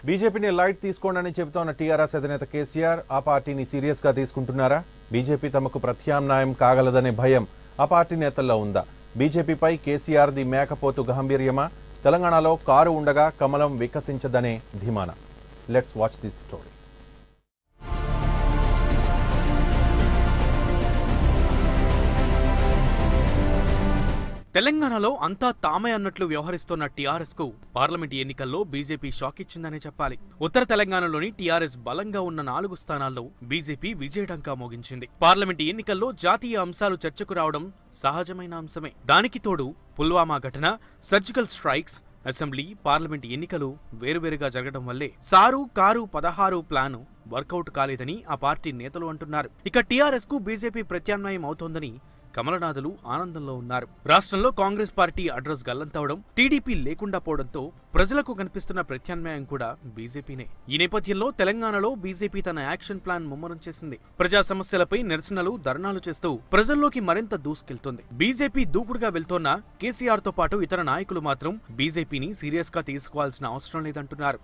బీజేపీని లైట్ తీసుకోండి చెబుతోన్న టీఆర్ఎస్ అధినేత కేసీఆర్ ఆ పార్టీని సీరియస్ గా తీసుకుంటున్నారా బీజేపీ తమకు ప్రత్యామ్నాయం కాగలదనే భయం ఆ పార్టీ నేతల్లో ఉందా బీజేపీపై కేసీఆర్ది మేకపోతు గాంభీర్యమా తెలంగాణలో కారు ఉండగా కమలం వికసించదనే ధీమానా లెట్స్ వాచ్ దిస్ స్టోరీ తెలంగాణలో అంతా తామే అన్నట్లు వ్యవహరిస్తున్న టీఆర్ఎస్ కు పార్లమెంట్ ఎన్నికల్లో బీజేపీ షాక్ ఇచ్చిందనే చెప్పాలి ఉత్తర తెలంగాణలోని టీఆర్ఎస్ బలంగా ఉన్న నాలుగు స్థానాల్లో బీజేపీ విజయడంకా మోగించింది పార్లమెంట్ ఎన్నికల్లో జాతీయ అంశాలు చర్చకు రావడం సహజమైన అంశమే దానికి తోడు పుల్వామా ఘటన సర్జికల్ స్ట్రైక్స్ అసెంబ్లీ పార్లమెంట్ ఎన్నికలు వేరువేరుగా జరగడం వల్లే సారు కారు పదహారు ప్లాను వర్కౌట్ కాలేదని ఆ పార్టీ నేతలు అంటున్నారు ఇక టీఆర్ఎస్ కు బీజేపీ ప్రత్యామ్నాయం అవుతోందని కమలనాథులు ఆనందంలో ఉన్నారు రాష్ట్రంలో కాంగ్రెస్ పార్టీ అడ్రస్ గల్లంతవడం టీడీపీ లేకుండా పోవడంతో ప్రజలకు కనిపిస్తున్న ప్రత్యామ్నాయం కూడా బీజేపీనే ఈ నేపథ్యంలో తెలంగాణలో బీజేపీ తన యాక్షన్ ప్లాన్ ముమ్మరం చేసింది ప్రజా సమస్యలపై నిరసనలు ధర్నాలు చేస్తూ ప్రజల్లోకి మరింత దూసుకెళ్తోంది బీజేపీ దూకుడుగా వెళ్తోన్న కేసీఆర్ తో పాటు ఇతర నాయకులు మాత్రం బీజేపీని సీరియస్ గా తీసుకోవాల్సిన అవసరం లేదంటున్నారు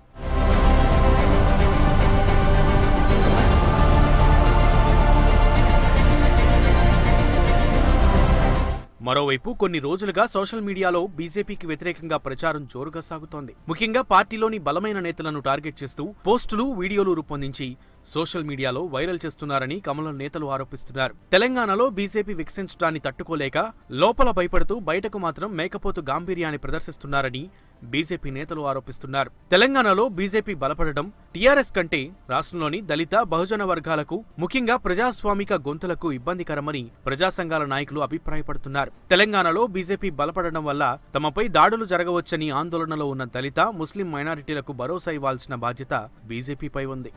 మరోవైపు కొన్ని రోజులుగా సోషల్ మీడియాలో బీజేపీకి వ్యతిరేకంగా ప్రచారం జోరుగా సాగుతోంది ముఖ్యంగా పార్టీలోని బలమైన నేతలను టార్గెట్ చేస్తూ పోస్టులు వీడియోలు రూపొందించి సోషల్ మీడియాలో వైరల్ చేస్తున్నారని కమలం నేతలు ఆరోపిస్తున్నారు తెలంగాణలో బీజేపీ వికసించడాన్ని తట్టుకోలేక లోపల భయపడుతూ బయటకు మాత్రం మేకపోతు గాంభీర్యాన్ని ప్రదర్శిస్తున్నారని బీజేపీ నేతలు ఆరోపిస్తున్నారు తెలంగాణలో బీజేపీ బలపడడం టీఆర్ఎస్ కంటే రాష్ట్రంలోని దళిత బహుజన వర్గాలకు ముఖ్యంగా ప్రజాస్వామిక గొంతులకు ఇబ్బందికరమని ప్రజా సంఘాల నాయకులు అభిప్రాయపడుతున్నారు తెలంగాణలో బీజేపీ బలపడడం వల్ల తమపై దాడులు జరగవచ్చని ఆందోళనలో ఉన్న దళిత ముస్లిం మైనారిటీలకు భరోసా ఇవ్వాల్సిన బాధ్యత బీజేపీపై ఉంది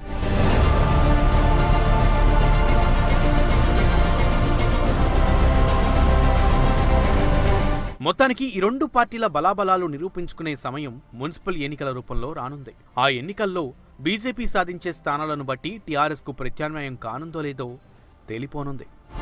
మొత్తానికి ఈ రెండు పార్టీల బలాబలాలు నిరూపించుకునే సమయం మున్సిపల్ ఎన్నికల రూపంలో రానుంది ఆ ఎన్నికల్లో బీజేపీ సాధించే స్థానాలను బట్టి టీఆర్ఎస్ కు ప్రత్యామ్నాయం కానుందో లేదో తేలిపోనుంది